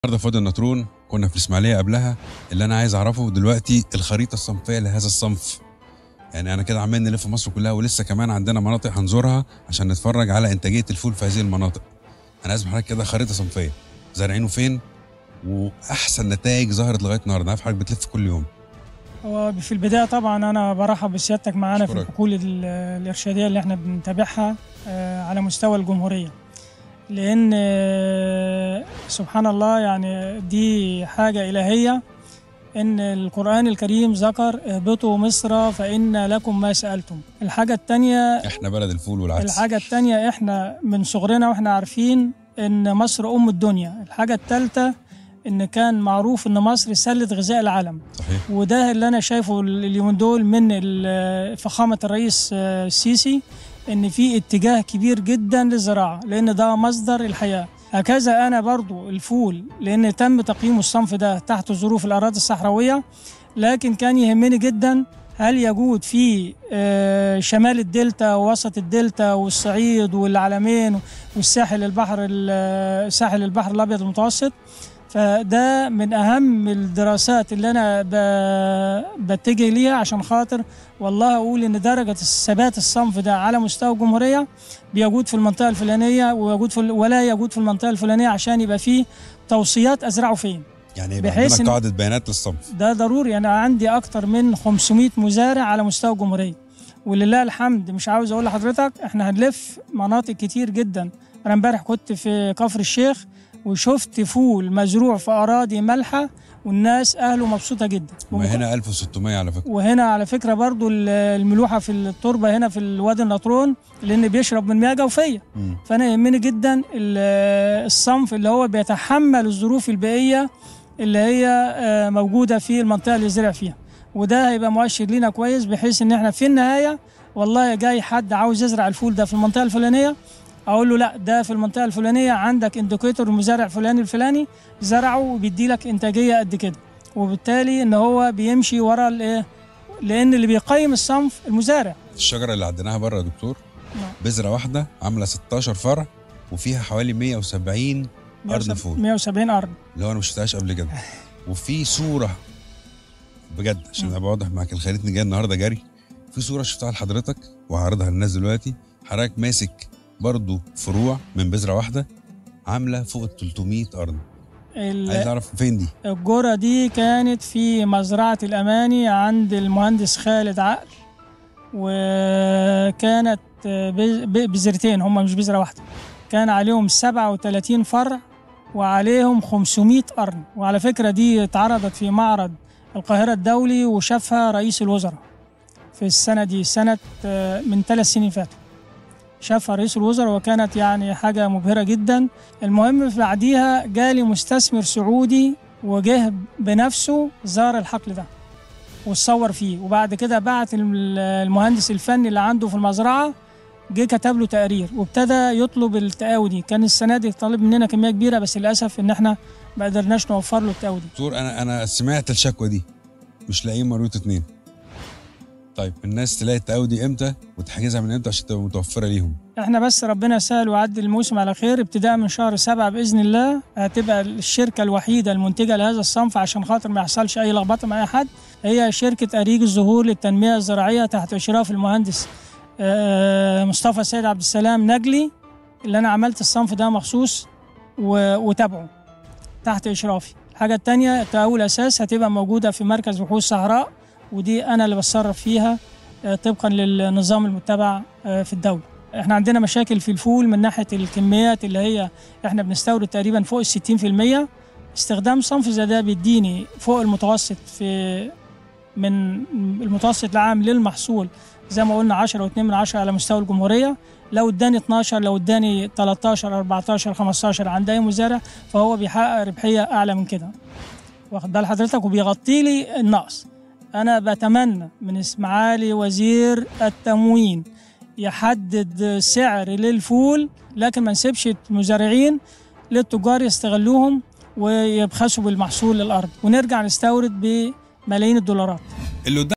النهارده في وادي النطرون كنا في الاسماعيليه قبلها اللي انا عايز اعرفه دلوقتي الخريطه الصنفيه لهذا الصنف يعني انا كده عمال نلف مصر كلها ولسه كمان عندنا مناطق هنزورها عشان نتفرج على انتاجيه الفول في هذه المناطق انا عايز من حضرتك كده خريطه صنفيه زارعينه فين واحسن نتائج ظهرت لغايه النهارده عارف حضرتك بتلف كل يوم هو في البداية طبعا أنا برحب بسيادتك معانا في أشكرك. الحقول ال- الإرشادية اللي احنا بنتابعها آه، على مستوى الجمهورية لأن آه، سبحان الله يعني دي حاجة إلهية إن القرآن الكريم ذكر اهبطوا مصر فإن لكم ما سألتم الحاجة التانية احنا بلد الفول والعدس الحاجة التانية احنا من صغرنا واحنا عارفين ان مصر ام الدنيا الحاجة التالتة ان كان معروف ان مصر سلة غذاء العالم صحيح وده اللي انا شايفه اليومين دول من ال- فخامة الرئيس آه، السيسي ان في اتجاه كبير جدا للزراعة لان ده مصدر الحياة هكذا انا برضو الفول لان تم تقييم الصنف ده تحت ظروف الاراضي الصحراوية لكن كان يهمني جدا هل يجود في آه، شمال الدلتا ووسط الدلتا والصعيد والعلمين والساحل البحر ال- ساحل البحر الابيض المتوسط فده من اهم الدراسات اللي انا ب- بتجه ليها عشان خاطر والله اقول ان درجه الثبات الصنف ده على مستوى الجمهوريه بيجود في المنطقه الفلانيه ويجود في ال- ولا يجود في المنطقه الفلانيه عشان يبقى فيه توصيات ازرعه فين يعني يبقى بحيث عندنا إن- قاعده بيانات للصنف ده ضروري انا عندي اكتر من 500 مزارع على مستوى الجمهوريه ولله الحمد مش عاوز اقول لحضرتك احنا هنلف مناطق كتير جدا انا امبارح كنت في كفر الشيخ وشفت فول مزروع في اراضي مالحه والناس اهله مبسوطه جدا وما هنا 1600 على فكره وهنا على فكره برضو ال- الملوحه في التربه هنا في الوادي النطرون لان بيشرب من مياه جوفيه مم. فانا يهمني جدا ال- الصنف اللي هو بيتحمل الظروف البيئيه اللي هي آه، موجوده في المنطقه اللي زرع فيها وده هيبقى مؤشر لينا كويس بحيث ان احنا في النهايه والله جاي حد عاوز يزرع الفول ده في المنطقه الفلانيه اقول له لا ده في المنطقه الفلانيه عندك انديكيتور المزارع فلاني الفلاني زرعه وبيدي لك انتاجيه قد كده وبالتالي ان هو بيمشي ورا الايه لان اللي بيقيم الصنف المزارع الشجره اللي عديناها بره يا دكتور نعم. بذره واحده عامله 16 فرع وفيها حوالي 170 أرض فول. 170 ارض اللي هو انا ما شفتهاش قبل كده وفي صوره بجد عشان مم. ابقى واضح معاك الخريطه جايه النهارده جري في صوره شفتها لحضرتك وهعرضها للناس دلوقتي حضرتك ماسك برضو فروع من بذره واحده عامله فوق ال 300 ارض ال- عايز اعرف فين دي الجرة دي كانت في مزرعة الأماني عند المهندس خالد عقل وكانت بز- ب- بذرتين هم مش بذرة واحدة كان عليهم 37 فرع وعليهم 500 قرن وعلى فكرة دي اتعرضت في معرض القاهرة الدولي وشافها رئيس الوزراء في السنة دي سنة آه، من ثلاث سنين فاتوا شافها رئيس الوزراء وكانت يعني حاجة مبهرة جدا المهم في بعديها جالي مستثمر سعودي وجه بنفسه زار الحقل ده وتصور فيه وبعد كده بعت الم- المهندس الفني اللي عنده في المزرعه جه كتب له تقرير وابتدى يطلب التقاوي دي كان السنه دي طالب مننا كميه كبيره بس للاسف ان احنا ما قدرناش نوفر له التقاوي دي دكتور انا انا سمعت الشكوى دي مش لاقيين مربوط اتنين طيب الناس تلاقي التقاوي دي امتى وتحجزها من امتى عشان تبقى متوفره ليهم احنا بس ربنا يسهل ويعدي الموسم على خير ابتداء من شهر سبعة بإذن الله هتبقى الشركة الوحيدة المنتجة لهذا الصنف عشان خاطر ما يحصلش أي لخبطة مع أي حد هي شركة أريج الزهور للتنمية الزراعية تحت إشراف المهندس آه، مصطفى سيد عبد السلام نجلي اللي أنا عملت الصنف ده مخصوص و- وتابعه تحت إشرافي الحاجة التانية التقاول أساس هتبقى موجودة في مركز بحوث صحراء ودي أنا اللي بتصرف فيها آه، طبقا للنظام المتبع آه، في الدولة احنا عندنا مشاكل في الفول من ناحيه الكميات اللي هي احنا بنستورد تقريبا فوق ال 60% استخدام صنف زي ده بيديني فوق المتوسط في من المتوسط العام للمحصول زي ما قلنا 10 و2 من 10 على مستوى الجمهوريه لو اداني 12 لو اداني 13 14 15 عند اي مزارع فهو بيحقق ربحيه اعلى من كده واخد بال حضرتك وبيغطي لي النقص انا بتمنى من اسماعيلي وزير التموين يحدد سعر للفول لكن ما نسيبش المزارعين للتجار يستغلوهم ويبخسوا بالمحصول للارض ونرجع نستورد بملايين الدولارات اللي قدام